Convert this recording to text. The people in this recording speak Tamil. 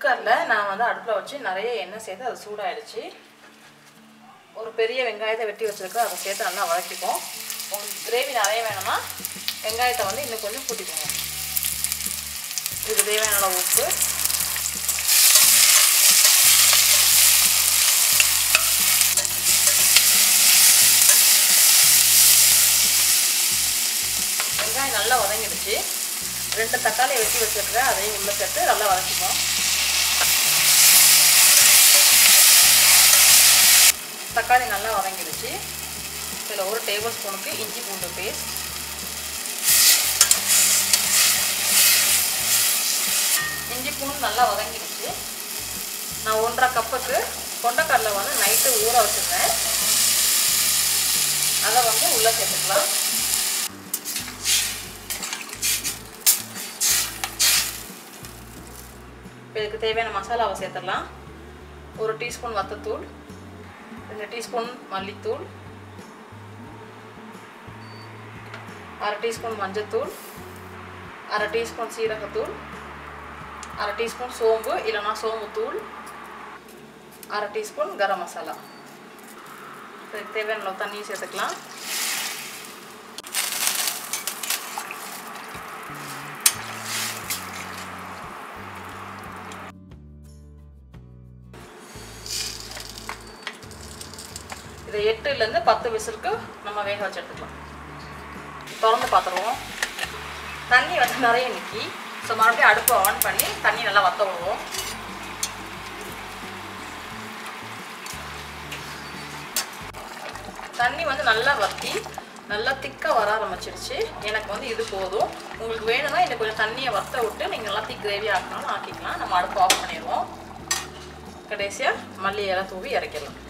குக்கரில் நான் வந்து அடுப்பில் வச்சு நிறைய எண்ணெய் சேர்த்து அது சூடாயிடுச்சு ஒரு பெரிய வெங்காயத்தை வெட்டி வச்சுருக்கோம் அதை சேர்த்து நல்லா வதக்கிப்போம் உங்களுக்கு கிரேவி நிறைய வேணும்னா வெங்காயத்தை வந்து இன்னும் கொஞ்சம் கூட்டிக்கோங்க இதுக்கு தேவையான அளவு உப்பு வெங்காயம் நல்லா வதங்கிடுச்சு ரெண்டு தக்காளியை வெட்டி வச்சுருக்கிறேன் அதையும் உள்ளே சேர்த்து நல்லா வதக்கிப்போம் தக்காளி நல்லா வதங்கிடுச்சு இதில் ஒரு டேபிள் ஸ்பூனுக்கு இஞ்சி பூண்டு பேஸ்ட் இஞ்சி பூண்டு நல்லா வதங்கிடுச்சு நான் ஒன்றரை கப்புக்கு கொண்டக்கடலை வந்து நைட்டு ஊற வச்சுருந்தேன் அதை வந்து உள்ளே சேர்த்துக்கலாம் இப்போ இதுக்கு தேவையான மசாலாவை சேர்த்துடலாம் ஒரு டீஸ்பூன் வத்தத்தூள் ரெண்டு டீஸ்பூன் மல்லித்தூள் அரை டீஸ்பூன் மஞ்சத்தூள் அரை டீஸ்பூன் சீரகத்தூள் அரை டீஸ்பூன் சோம்பு இல்லைனா சோம்புத்தூள் அரை டீஸ்பூன் கரம் மசாலா இதுக்கு தேவையான அளவு தண்ணியும் சேர்த்துக்கலாம் இதை எட்டுலேருந்து பத்து விசிலுக்கு நம்ம வேக வச்சு எடுத்துக்கலாம் திறந்து பார்த்துருவோம் தண்ணி வந்து நிறைய நிற்கி ஸோ மறுபடியும் அடுப்பை ஆன் பண்ணி தண்ணி நல்லா வத்த விடுவோம் தண்ணி வந்து நல்லா வத்தி நல்லா திக்காக வர ஆரம்பிச்சிருச்சு எனக்கு வந்து இது போதும் உங்களுக்கு வேணும்னா இன்னும் கொஞ்சம் தண்ணியை வத்த விட்டு நீங்கள் நல்லா திக் கிரேவி ஆக்கினாலும் ஆக்கிக்கலாம் நம்ம அடுப்பு ஆஃப் பண்ணிடுவோம் கடைசியாக மல்லி இலை தூவி இறக்கிடலாம்